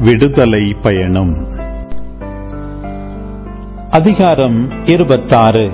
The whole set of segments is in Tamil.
விடுதலை பயணம் அதிகாரம் இருபத்தாறு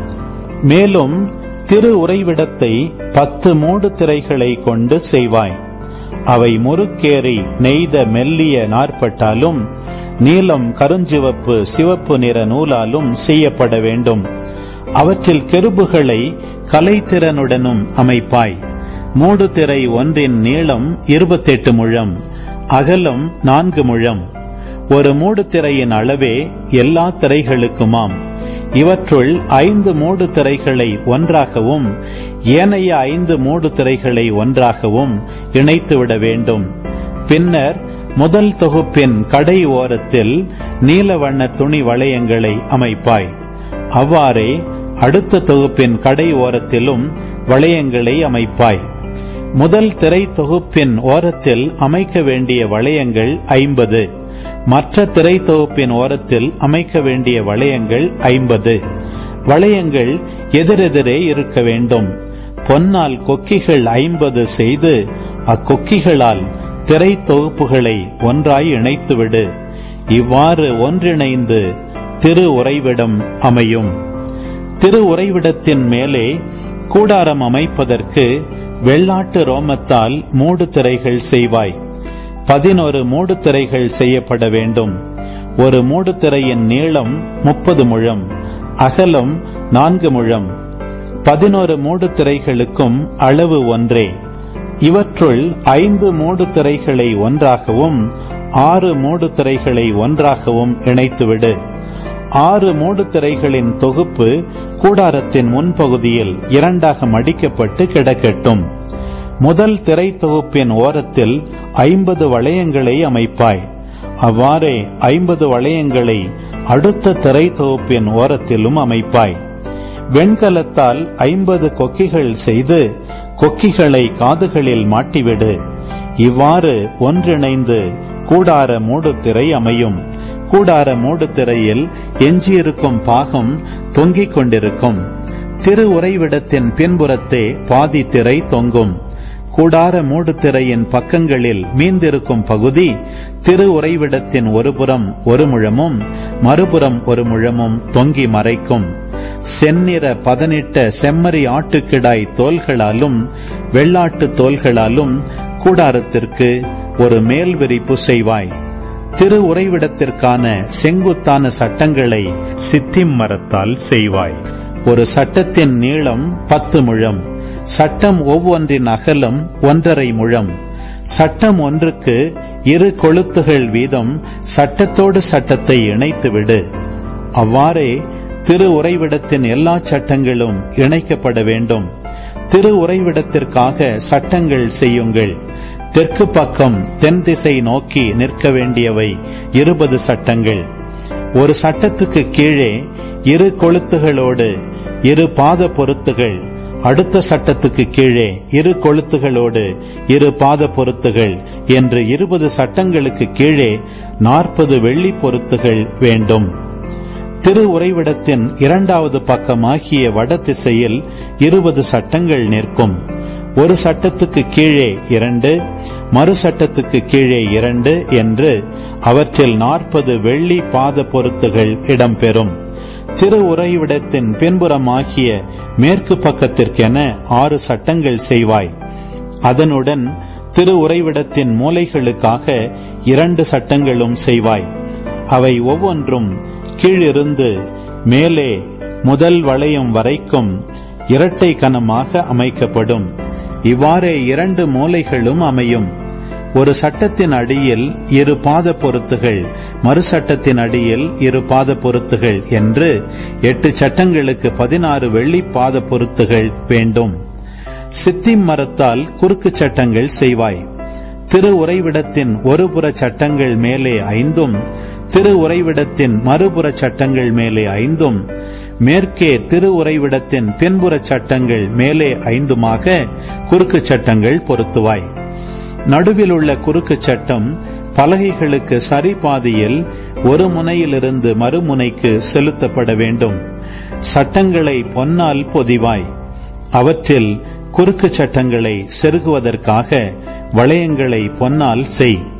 மேலும் திரு உறைவிடத்தை பத்து மூடு திரைகளை கொண்டு செய்வாய் அவை முறுக்கேறி நெய்த மெல்லிய நாற்பட்டாலும் நீலம் கருஞ்சிவப்பு சிவப்பு நிற நூலாலும் செய்யப்பட வேண்டும் அவற்றில் கெருபுகளை கலைத்திறனுடனும் அமைப்பாய் மூடு திரை ஒன்றின் நீளம் இருபத்தெட்டு முழம் அகலம் நான்கு முழம் ஒரு மூடு திரையின் அளவே எல்லா திரைகளுக்குமாம் இவற்றுள் ஐந்து மூடு திரைகளை ஒன்றாகவும் ஏனைய ஐந்து மூடு திரைகளை ஒன்றாகவும் இணைத்துவிட வேண்டும் பின்னர் முதல் தொகுப்பின் கடை ஓரத்தில் நீல வண்ண துணி வளையங்களை அமைப்பாய் அவ்வாறே அடுத்த தொகுப்பின் கடை ஓரத்திலும் வளையங்களை அமைப்பாய் முதல் திரை தொகுப்பின் ஓரத்தில் அமைக்க வேண்டிய வளையங்கள் ஐம்பது மற்ற திரை தொகுப்பின் ஓரத்தில் அமைக்க வேண்டிய வளையங்கள் ஐம்பது வளையங்கள் எதிரெதிரே இருக்க வேண்டும் பொன்னால் கொக்கிகள் ஐம்பது செய்து அக்கொக்கிகளால் திரை தொகுப்புகளை ஒன்றாய் இணைத்துவிடு இவ்வாறு ஒன்றிணைந்து திரு உறைவிடம் அமையும் திரு உறைவிடத்தின் மேலே கூடாரம் அமைப்பதற்கு வெள்ளாட்டு ரோமத்தால் மூடு திரைகள் செய்வாய் பதினொரு மூடு திரைகள் செய்யப்பட வேண்டும் ஒரு மூடு திரையின் நீளம் முப்பது முழம் அகலம் நான்கு முழம் பதினோரு மூடு திரைகளுக்கும் அளவு ஒன்றே இவற்றுள் ஐந்து மூடு திரைகளை ஒன்றாகவும் ஆறு மூடு திரைகளை ஒன்றாகவும் இணைத்துவிடு ஆறு மூடு திரைகளின் தொகுப்பு கூடாரத்தின் முன்பகுதியில் இரண்டாக மடிக்கப்பட்டு கிடக்கட்டும் முதல் திரை தொகுப்பின் ஓரத்தில் ஐம்பது வளையங்களை அமைப்பாய் அவ்வாறே ஐம்பது வளையங்களை அடுத்த திரை தொகுப்பின் ஓரத்திலும் அமைப்பாய் வெண்கலத்தால் ஐம்பது கொக்கிகள் செய்து கொக்கிகளை காதுகளில் மாட்டிவிடு இவ்வாறு ஒன்றிணைந்து கூடார மூடுதிரை அமையும் கூடார மூடுதிரையில் எஞ்சியிருக்கும் பாகம் தொங்கிக் கொண்டிருக்கும் திரு உறைவிடத்தின் பின்புறத்தே பாதி திரை தொங்கும் கூடார மூடுதிரையின் பக்கங்களில் மீந்திருக்கும் பகுதி திரு உறைவிடத்தின் ஒருபுறம் ஒரு முழமும் மறுபுறம் ஒரு முழமும் தொங்கி மறைக்கும் செந்நிற பதனிட்ட செம்மறி ஆட்டுக்கிடாய் தோள்களாலும் வெள்ளாட்டு தோள்களாலும் கூடாரத்திற்கு ஒரு மேல் விரிப்பு செய்வாய் திரு உறைவிடத்திற்கான செங்குத்தான சட்டங்களை சித்திம் மரத்தால் செய்வாய் ஒரு சட்டத்தின் நீளம் பத்து முழம் சட்டம் ஒவ்வொன்றின் அகலம் ஒன்றரை முழம் சட்டம் ஒன்றுக்கு இரு கொளுத்துகள் வீதம் சட்டத்தோடு சட்டத்தை இணைத்துவிடு அவ்வாறே திரு உறைவிடத்தின் எல்லா சட்டங்களும் இணைக்கப்பட வேண்டும் திரு உறைவிடத்திற்காக சட்டங்கள் செய்யுங்கள் தெற்கு பக்கம் தென் திசை நோக்கி நிற்க வேண்டியவை இருபது சட்டங்கள் ஒரு சட்டத்துக்கு கீழே இரு கொளுத்துகளோடு இரு பாத பொருத்துகள் அடுத்த சட்டத்துக்கு கீழே இரு கொளுத்துகளோடு இரு பாத பொருத்துகள் என்று இருபது சட்டங்களுக்கு கீழே நாற்பது வெள்ளி பொருத்துகள் வேண்டும் திரு உறைவிடத்தின் இரண்டாவது பக்கமாகிய வட திசையில் இருபது சட்டங்கள் நிற்கும் ஒரு சட்டத்துக்கு கீழே இரண்டு மறு சட்டத்துக்கு கீழே இரண்டு என்று அவற்றில் நாற்பது வெள்ளி பாத பொருத்துகள் இடம்பெறும் திரு உறைவிடத்தின் பின்புறமாகிய மேற்கு பக்கத்திற்கென ஆறு சட்டங்கள் செய்வாய் அதனுடன் திரு உறைவிடத்தின் மூலைகளுக்காக இரண்டு சட்டங்களும் செய்வாய் அவை ஒவ்வொன்றும் கீழிருந்து மேலே முதல் வளையம் வரைக்கும் இரட்டை கனமாக அமைக்கப்படும் இவ்வாறே இரண்டு மூலைகளும் அமையும் ஒரு சட்டத்தின் அடியில் இரு பாத பொருத்துகள் மறு சட்டத்தின் அடியில் இரு பாத பொருத்துகள் என்று எட்டு சட்டங்களுக்கு பதினாறு வெள்ளி பாத பொருத்துகள் வேண்டும் சித்திம் மரத்தால் குறுக்கு சட்டங்கள் செய்வாய் திரு உறைவிடத்தின் ஒருபுற சட்டங்கள் மேலே ஐந்தும் திரு உறைவிடத்தின் மறுபுற சட்டங்கள் மேலே ஐந்தும் மேற்கே திரு உறைவிடத்தின் பின்புற சட்டங்கள் மேலே ஐந்துமாக குறுக்கு சட்டங்கள் பொருத்துவாய் நடுவில் உள்ள குறுக்கு சட்டம் பலகைகளுக்கு சரிபாதியில் ஒரு முனையிலிருந்து மறுமுனைக்கு செலுத்தப்பட வேண்டும் சட்டங்களை பொன்னால் பொதிவாய் அவற்றில் குறுக்கு சட்டங்களை செருகுவதற்காக வளையங்களை பொன்னால் செய்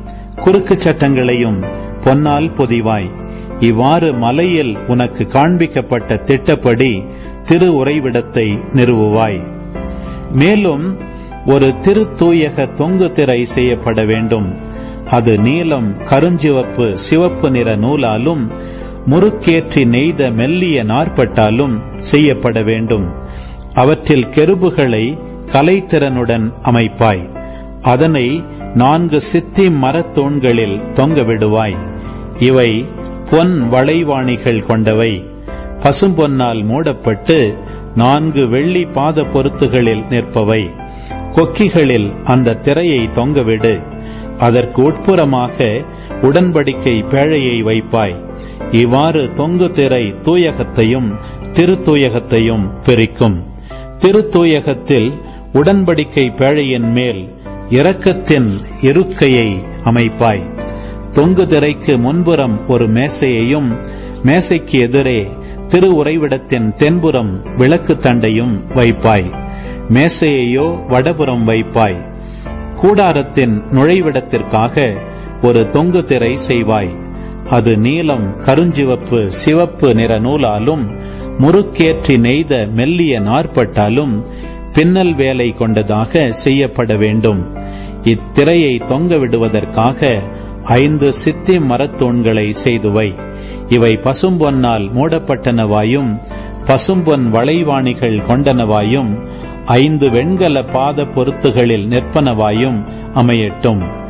குறுக்கு சட்டங்களையும் பொன்னால் பொதிவாய் இவ்வாறு மலையில் உனக்கு காண்பிக்கப்பட்ட திட்டப்படி திரு உறைவிடத்தை நிறுவுவாய் மேலும் ஒரு திருத்தூயக தொங்கு திரை செய்யப்பட வேண்டும் அது நீலம் கருஞ்சிவப்பு சிவப்பு நிற நூலாலும் முறுக்கேற்றி நெய்த மெல்லிய நாற்பட்டாலும் செய்யப்பட வேண்டும் அவற்றில் கெருபுகளை கலைத்திறனுடன் அமைப்பாய் அதனை நான்கு சித்தி மரத்தூண்களில் தொங்க விடுவாய் இவை பொன் வளைவாணிகள் கொண்டவை பசும்பொன்னால் மூடப்பட்டு நான்கு வெள்ளி பாத பொருத்துகளில் நிற்பவை கொக்கிகளில் அந்த திரையை தொங்கவிடு அதற்கு உட்புறமாக உடன்படிக்கை பேழையை வைப்பாய் இவ்வாறு தொங்கு திரை தூயகத்தையும் திருத்தூயகத்தையும் பிரிக்கும் திருத்தூயகத்தில் உடன்படிக்கை பேழையின் மேல் இரக்கத்தின் இருக்கையை அமைப்பாய் தொங்கு திரைக்கு முன்புறம் ஒரு மேசையையும் மேசைக்கு எதிரே திரு உறைவிடத்தின் தென்புறம் விளக்கு தண்டையும் வைப்பாய் மேசையையோ வடபுறம் வைப்பாய் கூடாரத்தின் நுழைவிடத்திற்காக ஒரு தொங்கு திரை செய்வாய் அது நீலம் கருஞ்சிவப்பு சிவப்பு நிற நூலாலும் முறுக்கேற்றி நெய்த மெல்லிய நாற்பட்டாலும் பின்னல் வேலை கொண்டதாக செய்யப்பட வேண்டும் இத்திரையை தொங்க விடுவதற்காக ஐந்து சித்தி மரத்தூண்களை செய்துவை இவை பசும்பொன்னால் மூடப்பட்டனவாயும் பசும்பொன் வளைவாணிகள் கொண்டனவாயும் ஐந்து வெண்கல பாத பொருத்துகளில் நிற்பனவாயும் அமையட்டும்